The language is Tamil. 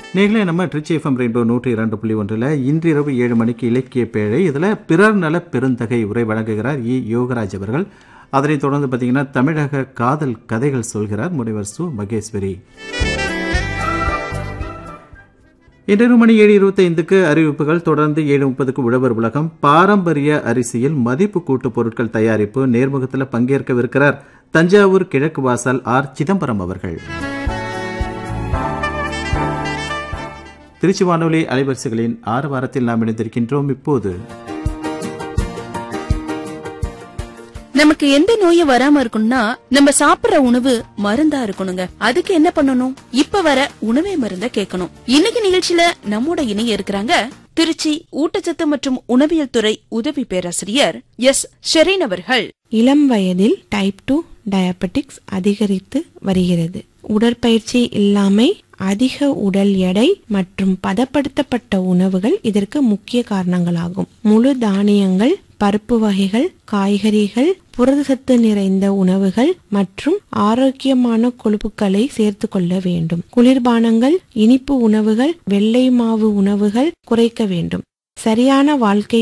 நீங்களே நம்ம ட்ரிச்சி எஃப்எம் ரெயின்போ நூற்றி இரண்டு புள்ளி ஒன்றில் இன்றிரவு ஏழு மணிக்கு இலக்கிய பேழை இதில் பிறர் நல பெருந்தகை உரை வழங்குகிறார் இ யோகராஜ் அவர்கள் அதனைத் தொடர்ந்து பார்த்தீங்கன்னா தமிழக காதல் கதைகள் சொல்கிறார் முனைவர் சு மகேஸ்வரி இன்றிரவு மணி ஏழு இருபத்தைந்துக்கு அறிவிப்புகள் தொடர்ந்து ஏழு முப்பதுக்கு உழவர் உலகம் பாரம்பரிய அரிசியில் மதிப்பு கூட்டு பொருட்கள் தயாரிப்பு நேர்முகத்தில் பங்கேற்கவிருக்கிறார் தஞ்சாவூர் கிழக்கு வாசல் ஆர் சிதம்பரம் அவர்கள் திருச்சி வானொலி அலைவரிசைகளின் ஆறு வாரத்தில் நாம் இணைந்திருக்கின்றோம் இப்போது நமக்கு எந்த நோயும் வராம இருக்கணும்னா நம்ம சாப்பிடுற உணவு மருந்தா இருக்கணுங்க அதுக்கு என்ன பண்ணணும் இப்ப வர உணவே மருந்த கேட்கணும் இன்னைக்கு நிகழ்ச்சியில நம்மோட இணைய இருக்கிறாங்க திருச்சி ஊட்டச்சத்து மற்றும் உணவியல் துறை உதவி பேராசிரியர் எஸ் ஷெரீன் அவர்கள் இளம் வயதில் டைப் டூ டயபெட்டிக்ஸ் அதிகரித்து வருகிறது உடற்பயிற்சி இல்லாமை அதிக உடல் எடை மற்றும் பதப்படுத்தப்பட்ட உணவுகள் இதற்கு முக்கிய காரணங்களாகும் முழு தானியங்கள் பருப்பு வகைகள் காய்கறிகள் புரதசத்து நிறைந்த உணவுகள் மற்றும் ஆரோக்கியமான கொழுப்புகளை சேர்த்து கொள்ள வேண்டும் குளிர்பானங்கள் இனிப்பு உணவுகள் வெள்ளை மாவு உணவுகள் குறைக்க வேண்டும் சரியான வாழ்க்கை